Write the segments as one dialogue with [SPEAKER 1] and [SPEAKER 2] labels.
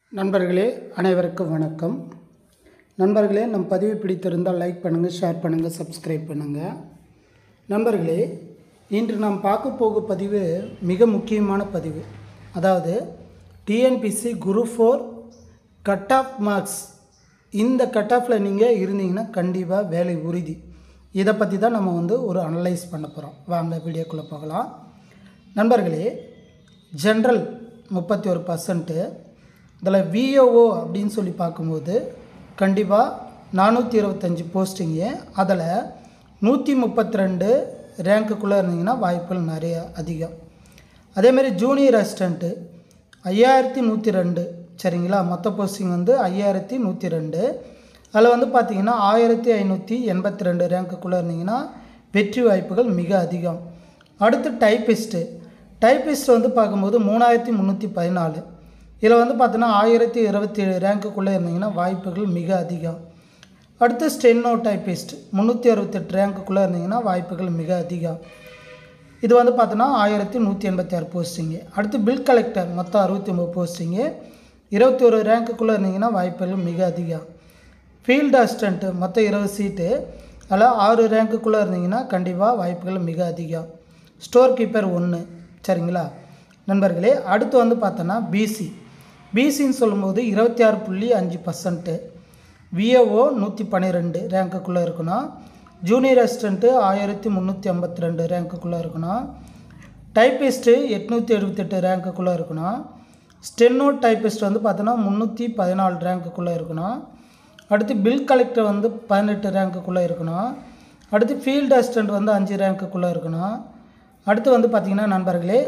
[SPEAKER 1] நண்பர்களே அனைவருக்கும் வணக்கம் நண்பர்களே நம் பதிவு பிடித்திருந்தால் லைக் பண்ணுங்கள் ஷேர் பண்ணுங்கள் சப்ஸ்கிரைப் பண்ணுங்கள் நண்பர்களே இன்று நாம் பார்க்க போகும் பதிவு மிக முக்கியமான பதிவு அதாவது TNPSC group four cut off marks இந்த கட் ஆஃபில் நீங்கள் இருந்தீங்கன்னா கண்டிப்பாக வேலை உறுதி இதை பற்றி தான் நம்ம வந்து ஒரு அனலைஸ் பண்ண போகிறோம் வாங்க வீடியோக்குள்ளே போகலாம் நண்பர்களே ஜென்ரல் முப்பத்தி ஒரு பர்சன்ட்டு இதில் விஓஓ அப்படின்னு சொல்லி பார்க்கும்போது கண்டிப்பாக நானூற்றி இருபத்தஞ்சி போஸ்டிங்கு அதில் நூற்றி முப்பத்தி ரெண்டு ரேங்க்குள்ளே இருந்தீங்கன்னா வாய்ப்புகள் நிறைய அதிகம் அதேமாதிரி ஜூனியர் அசிஸ்டண்ட்டு ஐயாயிரத்தி நூற்றி ரெண்டு சரிங்களா மொத்த போஸ்டிங் வந்து ஐயாயிரத்தி நூற்றி ரெண்டு அதில் வந்து பார்த்தீங்கன்னா ஆயிரத்தி ஐநூற்றி எண்பத்தி ரெண்டு ரேங்க்குள்ளே இருந்தீங்கன்னா வெற்றி வாய்ப்புகள் மிக அதிகம் அடுத்து டைப்பிஸ்ட்டு டைப்பிஸ்ட் வந்து பார்க்கும்போது மூணாயிரத்தி முந்நூற்றி பதினாலு இதில் வந்து பார்த்தீங்கன்னா ஆயிரத்தி இருபத்தி ஏழு ரேங்க்குள்ளே இருந்தீங்கன்னா வாய்ப்புகள் மிக அதிகம் அடுத்து ஸ்டென்னோ டைப்பிஸ்ட் முந்நூற்றி அறுபத்தெட்டு ரேங்க்குள்ளே இருந்தீங்கன்னா வாய்ப்புகள் மிக அதிகம் இது வந்து பார்த்தோன்னா ஆயிரத்தி நூற்றி எண்பத்தி ஆறு போஸ்டிங்கு அடுத்து பில் கலெக்டர் மொத்தம் அறுபத்தி ஒம்பது போஸ்டிங்கு இருபத்தி ஒரு ரேங்க்குள்ளே இருந்தீங்கன்னா வாய்ப்புகள் மிக அதிகம் ஃபீல்டு அசிஸ்டண்ட்டு மொத்தம் இருபது சீட்டு அதில் ஆறு ரேங்க்குள்ளே இருந்தீங்கன்னா கண்டிப்பாக வாய்ப்புகள் மிக அதிகம் ஸ்டோர் கீப்பர் ஒன்று சரிங்களா நண்பர்களே அடுத்து வந்து பார்த்தோன்னா பிசி பிசின்னு சொல்லும்போது இருபத்தி ஆறு புள்ளி அஞ்சு பர்சன்ட்டு விஏஓ நூற்றி பன்னிரெண்டு ரேங்க்குள்ளே இருக்கணும் ஜூனியர் அசிஸ்டண்ட்டு ஆயிரத்தி முந்நூற்றி ஐம்பத்தி ரெண்டு ரேங்க்குள்ளே இருக்கணும் டைப்பிஸ்ட்டு எட்நூற்றி எழுபத்தெட்டு ரேங்க்குள்ளே இருக்கணும் ஸ்டென்னோ டைப்பிஸ்ட் வந்து பார்த்தோன்னா முந்நூற்றி பதினாலு ரேங்க்குள்ளே இருக்கணும் அடுத்து பில் கலெக்டர் வந்து பதினெட்டு ரேங்க்குள்ளே இருக்கணும் அடுத்து ஃபீல்டு அசிஸ்டண்ட் வந்து அஞ்சு ரேங்க்குள்ளே இருக்கணும் அடுத்து வந்து பார்த்திங்கன்னா நண்பர்களே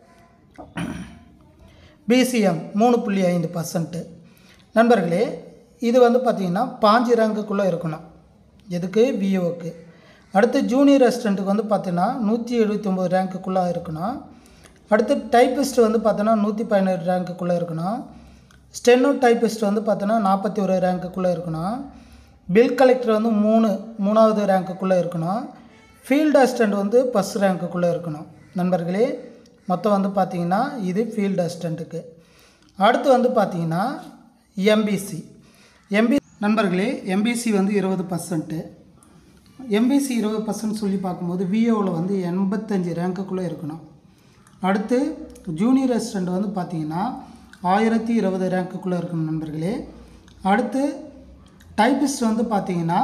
[SPEAKER 1] பிசிஎம் மூணு புள்ளி ஐந்து பர்சன்ட்டு நண்பர்களே இது வந்து பார்த்திங்கன்னா பாஞ்சு ரேங்குக்குள்ளே இருக்கணும் எதுக்கு விஓக்கு அடுத்து ஜூனியர் அசிஸ்டண்ட்டுக்கு வந்து பார்த்தீங்கன்னா நூற்றி எழுபத்தி ஒம்பது ரேங்க்குள்ளே இருக்கணும் அடுத்து டைப்பிஸ்ட் வந்து பார்த்தோன்னா நூற்றி பதினேழு ரேங்க்குள்ளே இருக்கணும் ஸ்டெனோ டைப்பிஸ்ட் வந்து பார்த்தோன்னா நாற்பத்தி ஒரு ரேங்க்குள்ளே இருக்கணும் பில் கலெக்டர் வந்து மூணு மூணாவது ரேங்க்குள்ளே இருக்கணும் ஃபீல்டு அசிஸ்டண்ட் வந்து ஃபஸ்ட் ரேங்க்குள்ளே இருக்கணும் நண்பர்களே மொத்தம் வந்து பார்த்திங்கன்னா இது ஃபீல்டு அசிஸ்டண்ட்டுக்கு அடுத்து வந்து பார்த்திங்கன்னா எம்பிசி எம்பி நண்பர்களே எம்பிசி வந்து இருபது பர்சன்ட்டு எம்பிசி இருபது பர்சன்ட் சொல்லி பார்க்கும்போது விஓவில் வந்து எண்பத்தஞ்சு ரேங்க்குள்ளே இருக்கணும் அடுத்து ஜூனியர் அசிஸ்டண்ட் வந்து பார்த்திங்கன்னா ஆயிரத்தி இருபது ரேங்க்குள்ளே இருக்கணும் நண்பர்களே அடுத்து டைப்பிஸ்ட் வந்து பார்த்திங்கன்னா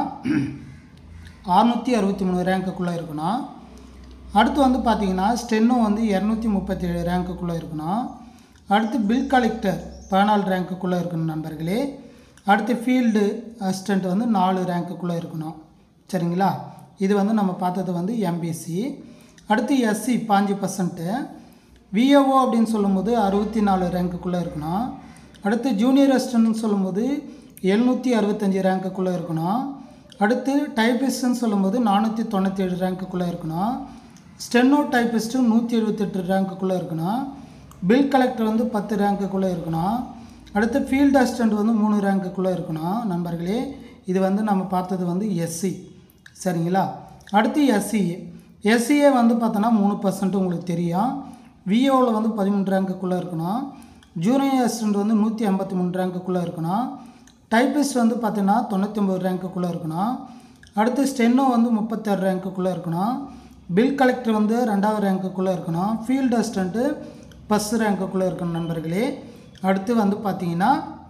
[SPEAKER 1] அறுநூற்றி அறுபத்தி மூணு ரேங்க்குள்ளே இருக்கணும் அடுத்து வந்து பார்த்திங்கன்னா ஸ்டென்னோ வந்து இரநூத்தி முப்பத்தி ஏழு ரேங்க்குள்ளே இருக்கணும் அடுத்து பில் கலெக்டர் பதினாலு ரேங்க்குள்ளே இருக்கணும் நண்பர்களே அடுத்து ஃபீல்டு அசிஸ்டண்ட் வந்து நாலு ரேங்க்குள்ளே இருக்கணும் சரிங்களா இது வந்து நம்ம பார்த்தது வந்து எம்பிசி அடுத்து எஸ்சி பாஞ்சு பர்சன்ட்டு விஏஓ அப்படின்னு சொல்லும்போது அறுபத்தி நாலு ரேங்க்குள்ளே இருக்கணும் அடுத்து ஜூனியர் அசிஸ்டன்ட்னு சொல்லும்போது எழுநூற்றி அறுபத்தஞ்சி ரேங்க்குள்ளே இருக்கணும் அடுத்து டைப்பிஸ்ட்னு சொல்லும்போது நானூற்றி தொண்ணூற்றி ஏழு ரேங்க்குள்ளே இருக்கணும் ஸ்டென்னோ டைப்பிஸ்ட்டு நூற்றி எழுபத்தெட்டு ரேங்க்குள்ளே இருக்கணும் பில் கலெக்டர் வந்து பத்து ரேங்க்குள்ளே இருக்கணும் அடுத்து ஃபீல்டு அசிஸ்டண்ட் வந்து மூணு ரேங்க்குள்ளே இருக்கணும் நண்பர்களே இது வந்து நம்ம பார்த்தது வந்து எஸ்சி சரிங்களா அடுத்து எஸ்சிஏ எஸ்சிஏ வந்து பார்த்தோன்னா மூணு பர்சன்ட் உங்களுக்கு தெரியும் விஓவில் வந்து பதிமூணு ரேங்க்குள்ளே இருக்கணும் ஜூனியர் அசிஸ்டண்ட் வந்து நூற்றி ஐம்பத்தி மூணு ரேங்க்குள்ளே இருக்கணும் டைப்பிஸ்ட் வந்து பார்த்தீங்கன்னா தொண்ணூற்றி ஒம்பது ரேங்க்குள்ளே இருக்கணும் அடுத்து ஸ்டென்னோ வந்து முப்பத்தாறு ரேங்க்குள்ளே இருக்கணும் பில் கலெக்டர் வந்து ரெண்டாவது ரேங்க்குள்ளே இருக்கணும் ஃபீல்டு அசிஸ்டண்ட்டு ஃபஸ்ட் ரேங்க்குள்ளே இருக்கணும் நண்பர்களே அடுத்து வந்து பார்த்தீங்கன்னா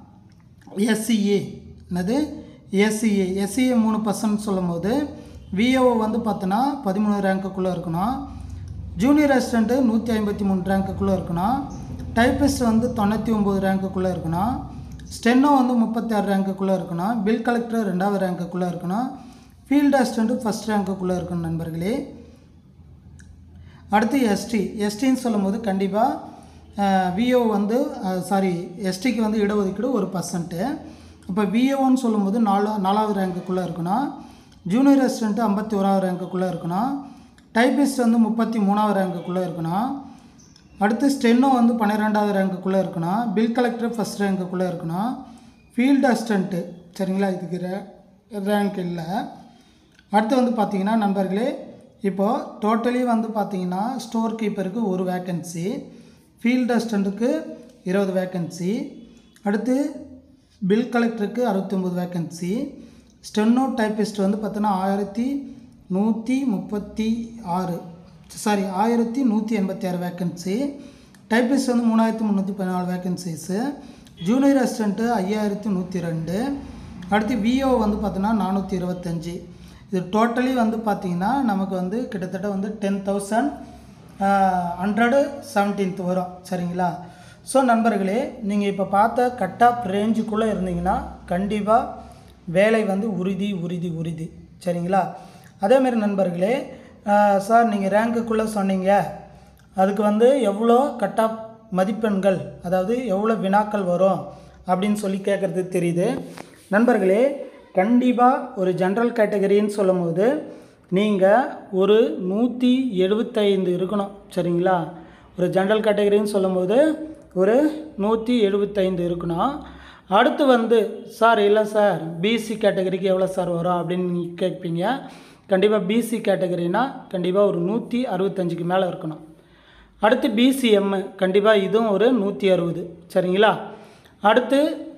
[SPEAKER 1] எஸ்சிஏ என்னது எஸ்சிஏ எஸ்சிஏ மூணு பர்சன்ட் சொல்லும் போது விஓ வந்து பார்த்தோன்னா பதிமூணு ரேங்க்குள்ளே இருக்கணும் ஜூனியர் அசிஸ்டண்ட்டு நூற்றி ஐம்பத்தி மூணு ரேங்க்குள்ளே இருக்கணும் டைப்பிஸ்ட் வந்து தொண்ணூற்றி ஒம்பது ரேங்க்குள்ளே இருக்கணும் ஸ்டென்னோ வந்து முப்பத்தாறு ரேங்க்குள்ளே இருக்கணும் பில் கலெக்டர் ரெண்டாவது ரேங்க்குள்ளே இருக்கணும் ஃபீல்டு அசிஸ்டண்ட்டு ஃபஸ்ட் ரேங்க்குள்ளே இருக்கணும் நண்பர்களே அடுத்து எஸ்டி எஸ்டின்னு சொல்லும்போது கண்டிப்பாக விஓ வந்து சாரி எஸ்டிக்கு வந்து இடஒதுக்கீடு ஒரு பர்சன்ட்டு இப்போ விஓன்னு சொல்லும்போது நாலு நாலாவது ரேங்க்குள்ளே இருக்கணும் ஜூனியர் அசிஸ்டண்ட்டு ஐம்பத்தி ஓராவது ரேங்க்குள்ளே இருக்கணும் டைப்பிஸ்ட் வந்து முப்பத்தி மூணாவது ரேங்க்குள்ளே இருக்கணும் அடுத்து ஸ்டென்னோ வந்து பன்னிரெண்டாவது ரேங்க்குள்ளே இருக்கணும் பில் கலெக்டர் ஃபஸ்ட் ரேங்க்குள்ளே இருக்கணும் ஃபீல்டு அசிஸ்டண்ட்டு சரிங்களா இதுக்கு ரே ரேங்க் இல்லை அடுத்து வந்து பார்த்திங்கன்னா நண்பர்களே இப்போது டோட்டலி வந்து பார்த்திங்கன்னா ஸ்டோர் கீப்பருக்கு ஒரு வேக்கன்சி ஃபீல்டு அசிஸ்டண்ட்டுக்கு இருபது வேக்கன்சி அடுத்து பில் கலெக்டருக்கு அறுபத்தொம்பது வேக்கன்சி ஸ்டென்னோ டைப்பிஸ்ட் வந்து பார்த்தோன்னா ஆயிரத்தி நூற்றி முப்பத்தி ஆறு சாரி ஆயிரத்தி நூற்றி எண்பத்தி ஆறு வேக்கன்சி டைப்பிஸ்ட் வந்து மூணாயிரத்தி முந்நூற்றி பதினாலு வேக்கன்சிஸு ஜூனியர் அசிஸ்டண்ட்டு ஐயாயிரத்தி நூற்றி ரெண்டு அடுத்து விஓ வந்து பார்த்தோன்னா நானூற்றி இருபத்தஞ்சி இது டோட்டலி வந்து பார்த்திங்கன்னா நமக்கு வந்து கிட்டத்தட்ட வந்து டென் தௌசண்ட் ஹண்ட்ரடு செவன்டீன்த் வரும் சரிங்களா ஸோ நண்பர்களே நீங்கள் இப்போ பார்த்த கட் ஆஃப் ரேஞ்சுக்குள்ளே இருந்தீங்கன்னா கண்டிப்பாக வேலை வந்து உறுதி உறுதி உறுதி சரிங்களா அதேமாரி நண்பர்களே ஆஹ் சார் நீங்கள் ரேங்குக்குள்ளே சொன்னீங்க அதுக்கு வந்து எவ்வளோ கட் ஆஃப் மதிப்பெண்கள் அதாவது எவ்வளோ வினாக்கள் வரும் அப்படின்னு சொல்லி கேட்குறது தெரியுது நண்பர்களே கண்டிப்பாக ஒரு ஜென்ரல் கேட்டகரின்னு சொல்லும்போது நீங்கள் ஒரு நூற்றி எழுபத்தைந்து இருக்கணும் சரிங்களா ஒரு ஜென்ரல் கேட்டகரின்னு சொல்லும்போது ஒரு நூற்றி எழுபத்தைந்து இருக்கணும் அடுத்து வந்து சார் இல்லை சார் பிசி கேட்டகரிக்கு எவ்வளோ சார் வரும் அப்படின்னு நீங்கள் கேட்பீங்க கண்டிப்பாக பிசி கேட்டகரினா கண்டிப்பாக ஒரு நூற்றி அறுபத்தஞ்சுக்கு மேலே இருக்கணும் அடுத்து பிசிஎம் கண்டிப்பாக இதுவும் ஒரு நூற்றி அறுபது சரிங்களா அடுத்து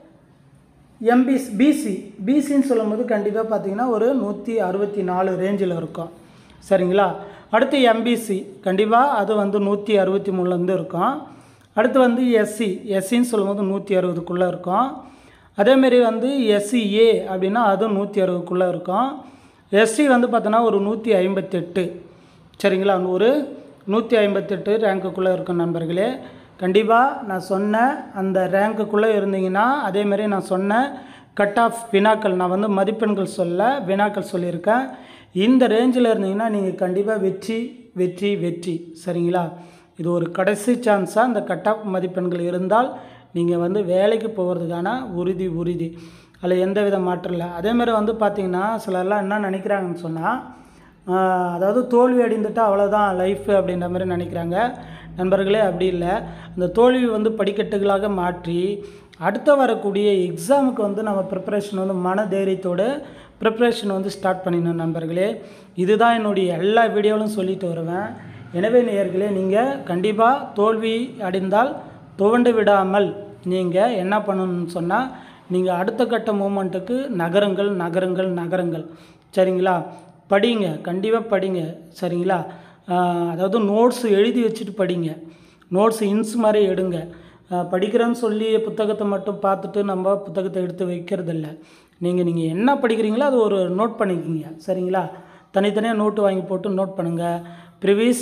[SPEAKER 1] எம்பிஸ் பிசி பிசின்னு சொல்லும்போது கண்டிப்பாக பார்த்தீங்கன்னா ஒரு நூற்றி அறுபத்தி நாலு ரேஞ்சில் இருக்கும் சரிங்களா அடுத்து எம்பிசி கண்டிப்பாக அது வந்து நூற்றி அறுபத்தி மூணுலேருந்து இருக்கும் அடுத்து வந்து எஸ்சி எஸ்சின்னு சொல்லும்போது நூற்றி அறுபதுக்குள்ளே இருக்கும் அதேமாரி வந்து எஸ்சிஏ அப்படின்னா அதுவும் நூற்றி அறுபதுக்குள்ளே இருக்கும் எஸ்சி வந்து பார்த்தோன்னா ஒரு நூற்றி ஐம்பத்தெட்டு சரிங்களா ஒரு நூற்றி ஐம்பத்தெட்டு ரேங்க்குள்ளே இருக்கும் நண்பர்களே கண்டிப்பாக நான் சொன்ன அந்த ரேங்க்குள்ளே இருந்தீங்கன்னா அதேமாரி நான் சொன்ன கட் ஆஃப் வினாக்கள் நான் வந்து மதிப்பெண்கள் சொல்ல வினாக்கள் சொல்லியிருக்கேன் இந்த ரேஞ்சில் இருந்தீங்கன்னா நீங்கள் கண்டிப்பாக வெற்றி வெற்றி வெற்றி சரிங்களா இது ஒரு கடைசி சான்ஸாக இந்த கட் ஆஃப் மதிப்பெண்கள் இருந்தால் நீங்கள் வந்து வேலைக்கு போகிறதுக்கான உறுதி உறுதி அதில் எந்த வித மாற்றம் இல்லை அதேமாதிரி வந்து பார்த்திங்கன்னா சிலர்லாம் என்ன நினைக்கிறாங்கன்னு சொன்னால் ஆஹ் அதாவது தோல்வி அடைந்துட்டு அவ்வளோதான் லைஃப் அப்படின்ற மாதிரி நினைக்கிறாங்க நண்பர்களே அப்படி இல்லை அந்த தோல்வி வந்து படிக்கட்டுகளாக மாற்றி அடுத்த வரக்கூடிய எக்ஸாமுக்கு வந்து நம்ம ப்ரிப்பரேஷன் வந்து மன தைரியத்தோடு ப்ரிப்பரேஷன் வந்து ஸ்டார்ட் பண்ணிடணும் நண்பர்களே இதுதான் என்னுடைய எல்லா வீடியோவிலும் சொல்லிட்டு வருவேன் எனவே நேயர்களே நீங்கள் கண்டிப்பாக தோல்வி அடைந்தால் துவண்டு விடாமல் நீங்கள் என்ன பண்ணணும்னு சொன்னால் நீங்கள் அடுத்த கட்ட மூமெண்ட்டுக்கு நகருங்கள் நகருங்கள் நகருங்கள் சரிங்களா படிங்க கண்டிப்பாக படிங்க சரிங்களா ஆஹ் அதாவது நோட்ஸ் எழுதி வச்சுட்டு படிங்க நோட்ஸ் இன்ஸ் மாதிரி எடுங்க ஆஹ் படிக்கிறேன்னு சொல்லி புத்தகத்தை மட்டும் பார்த்துட்டு நம்ம புத்தகத்தை எடுத்து வைக்கிறதில்ல நீங்கள் நீங்கள் என்ன படிக்கிறீங்களோ அது ஒரு நோட் பண்ணிக்கிங்க சரிங்களா தனித்தனியாக நோட்டு வாங்கி போட்டு நோட் பண்ணுங்கள் ப்ரிவியஸ்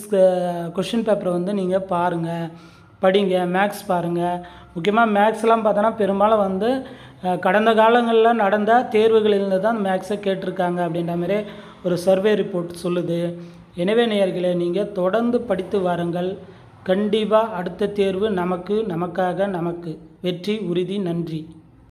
[SPEAKER 1] கொஷின் பேப்பரை வந்து நீங்கள் பாருங்கள் படிங்க மேக்ஸ் பாருங்கள் முக்கியமாக மேக்ஸ்லாம் பார்த்தோன்னா பெரும்பாலும் வந்து அஹ், கடந்த காலங்களில் நடந்த தேர்வுகளிலிருந்து தான் மேக்ஸை கேட்டிருக்காங்க அப்படின்ற மாதிரி ஒரு சர்வே ரிப்போர்ட் சொல்லுது எனவே நேயர்களே நீங்கள் தொடர்ந்து படித்து வாருங்கள் கண்டிப்பாக அடுத்த தேர்வு நமக்கு நமக்காக நமக்கு வெற்றி உறுதி நன்றி